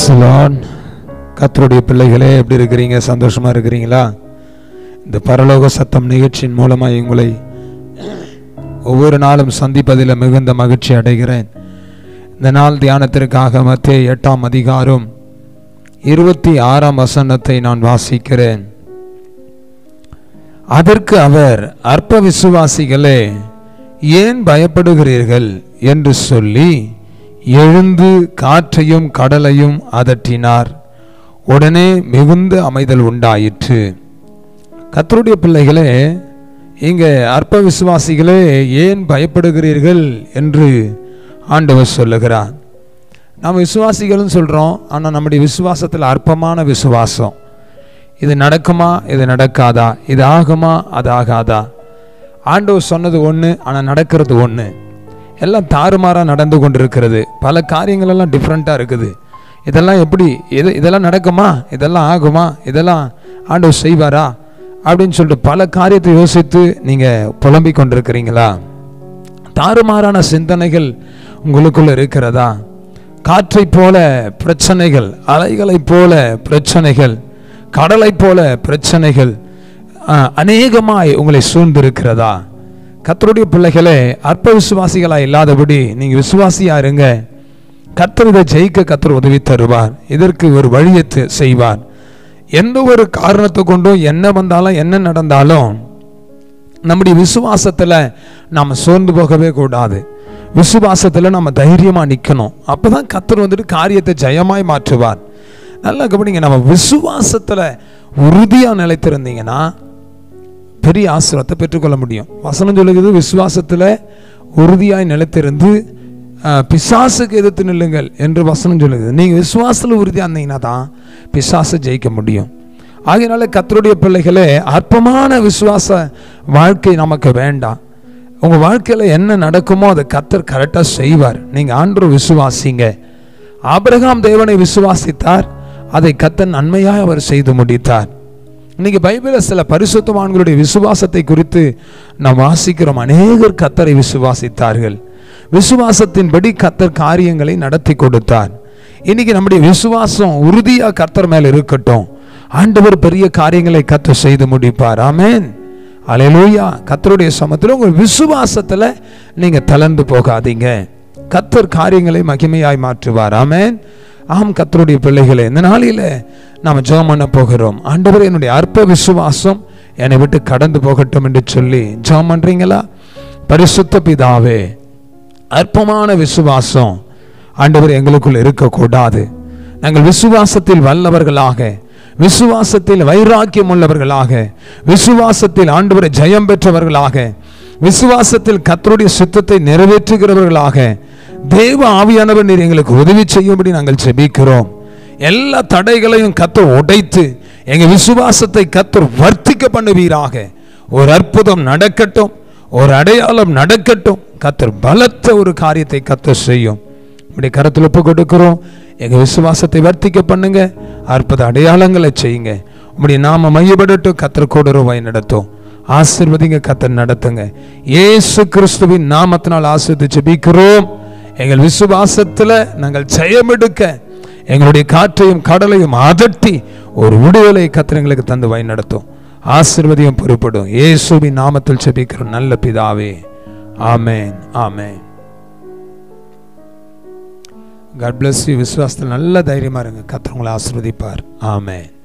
பிரைசலான் கத்தருடைய பிள்ளைகளே எப்படி இருக்கிறீங்க சந்தோஷமா இருக்கிறீங்களா இந்த பரலோக சத்தம் நிகழ்ச்சியின் மூலமாக உங்களை ஒவ்வொரு நாளும் சந்திப்பதில் மிகுந்த மகிழ்ச்சி அடைகிறேன் இந்த நாள் தியானத்திற்காக மத்திய எட்டாம் அதிகாரம் இருபத்தி ஆறாம் வசனத்தை நான் வாசிக்கிறேன் அதற்கு அவர் அற்ப விசுவாசிகளே ஏன் பயப்படுகிறீர்கள் என்று சொல்லி எழுந்து காற்றையும் கடலையும் அதட்டினார் உடனே மிகுந்த அமைதல் உண்டாயிற்று கத்தருடைய பிள்ளைகளே இங்கே அற்ப விசுவாசிகளே ஏன் பயப்படுகிறீர்கள் என்று ஆண்டவர் சொல்லுகிறார் நாம் விசுவாசிகள்னு சொல்கிறோம் ஆனால் நம்முடைய விசுவாசத்தில் அற்பமான விசுவாசம் இது நடக்குமா இது நடக்காதா இது ஆகுமா அது ஆகாதா ஆண்டவர் சொன்னது ஒன்று ஆனால் நடக்கிறது ஒன்று எல்லாம் தாறுமாறாக நடந்து கொண்டிருக்கிறது பல காரியங்கள் எல்லாம் டிஃப்ரெண்ட்டாக இருக்குது இதெல்லாம் எப்படி இது இதெல்லாம் நடக்குமா இதெல்லாம் ஆகுமா இதெல்லாம் ஆண்டவர் செய்வாரா அப்படின்னு சொல்லிட்டு பல காரியத்தை யோசித்து நீங்கள் புலம்பிக் கொண்டிருக்கிறீங்களா தாறுமாறான சிந்தனைகள் உங்களுக்குள்ள இருக்கிறதா காற்றைப் போல பிரச்சனைகள் அலைகளைப் போல பிரச்சனைகள் கடலைப் போல பிரச்சனைகள் அஹ், அநேகமாய் உங்களை சூழ்ந்திருக்கிறதா கத்தருடைய பிள்ளைகளே அற்ப விசுவாசிகளா இல்லாதபடி நீங்க விசுவாசியா இருங்க கத்தர் இதை ஜெயிக்க கத்தர் உதவி தருவார் இதற்கு ஒரு வழியை தி- செய்வார் எந்த ஒரு காரணத்தை கொண்டும் என்ன வந்தாலும் என்ன நடந்தாலும் நம்முடைய விசுவாசத்துல நாம் சோர்ந்து போகவே கூடாது விசுவாசத்துல நம்ம தைரியமா நிக்கணும் அப்பதான் கத்தர் வந்துட்டு காரியத்தை ஜெயமாய் மாற்றுவார் நல்லா கவனிங்க நம்ம விசுவாசத்துல உறுதியா நிலைத்திருந்தீங்கன்னா பெரிய ஆசீர்வாதத்தை பெற்றுக்கொள்ள முடியும் வசனம் சொல்லுகிறது விசுவாசத்துல உறுதியாய் நிலைத்திருந்து அஹ், பிசாசுக்கு எதிர்த்து நில்லுங்கள் என்று வசனம் சொல்லுகிறது நீங்க விசுவாசத்துல உறுதியா இருந்தீங்கன்னா தான் பிசாசை ஜெயிக்க முடியும் ஆகையினால கத்தருடைய பிள்ளைகளே அற்பமான விசுவாச வாழ்க்கை நமக்கு வேண்டாம் உங்க வாழ்க்கையில என்ன நடக்குமோ அதை கத்தர் கரெக்டா செய்வார் நீங்க ஆண்டு விசுவாசிங்க ஆபிரகாம் தேவனை விசுவாசித்தார் அதை கத்தர் நன்மையாக அவர் செய்து முடித்தார் இன்னைக்கு பைபிளில் சில பரிசுத்தவான்களுடைய விசுவாசத்தை குறித்து நாம் வாசிக்கிறோம் அநேகர் கத்தரை விசுவாசித்தார்கள் விசுவாசத்தின்படி கத்தர் காரியங்களை நடத்தி கொடுத்தார் இன்னைக்கு நம்முடைய விசுவாசம் உறுதியா கத்தர் மேல இருக்கட்டும் ஆண்டவர் பெரிய காரியங்களை கத்தர் செய்து முடிப்பார் ஆமென் அலையலூயா கத்தருடைய சமத்தில் உங்க விசுவாசத்துல நீங்க தளர்ந்து போகாதீங்க கத்தர் காரியங்களை மகிமையாய் மாற்றுவார் ஆமென் ஆம் கத்தருடைய பிள்ளைகளே இந்த நாளில நாம் ஜெபம் பண்ண போகிறோம் ஆண்டவர் என்னுடைய அற்ப விசுவாசம் என்னை விட்டு கடந்து போகட்டும் என்று சொல்லி ஜெபம் பண்றீங்களா பரிசுத்த பிதாவே அற்பமான விசுவாசம் ஆண்டவர் எங்களுக்குள் இருக்கக்கூடாது நாங்கள் விசுவாசத்தில் வல்லவர்களாக விசுவாசத்தில் வைராக்கியம் உள்ளவர்களாக விசுவாசத்தில் ஆண்டவரை ஜெயம் பெற்றவர்களாக விசுவாசத்தில் கத்தருடைய சித்தத்தை நிறைவேற்றுகிறவர்களாக தேவ ஆவியானவர் நீர் எங்களுக்கு உதவி செய்யும்படி நாங்கள் ஜெபிக்கிறோம் எல்லா தடைகளையும் கத்தர் உடைத்து எங்க விசுவாசத்தை கத்தர் வர்த்திக்க பண்ணுவீராக ஒரு அற்புதம் நடக்கட்டும் ஒரு அடையாளம் நடக்கட்டும் கத்தர் பலத்த ஒரு காரியத்தை கத்தர் செய்யும் இப்படி கரத்தில் ஒப்பு கொடுக்கிறோம் எங்க விசுவாசத்தை வர்த்திக்க பண்ணுங்க அற்புத அடையாளங்களை செய்யுங்க உங்களுடைய நாம மையப்படட்டும் கத்தர் கூட ரூபாய் நடத்தும் ஆசிர்வதிங்க கத்தர் நடத்துங்க இயேசு கிறிஸ்துவின் நாமத்தினால் ஆசிர்வதி ஜெபிக்கிறோம் எங்கள் விசுவாசத்துல நாங்கள் ஜெயமெடுக்க எங்களுடைய காற்றையும் கடலையும் அதட்டி ஒரு விடுதலை கத்தர் எங்களுக்கு தந்து வழி நடத்தும் ஆசிர்வதியும் பொறுப்படும் இயேசுவின் நாமத்தில் ஜெபிக்கிறோம் நல்ல பிதாவே ஆமென் ஆமென் காட் bless you விசுவாசத்தில் நல்ல தைரியமா இருங்க கத்தர் உங்களை ஆசிர்வதிப்பார் ஆமென்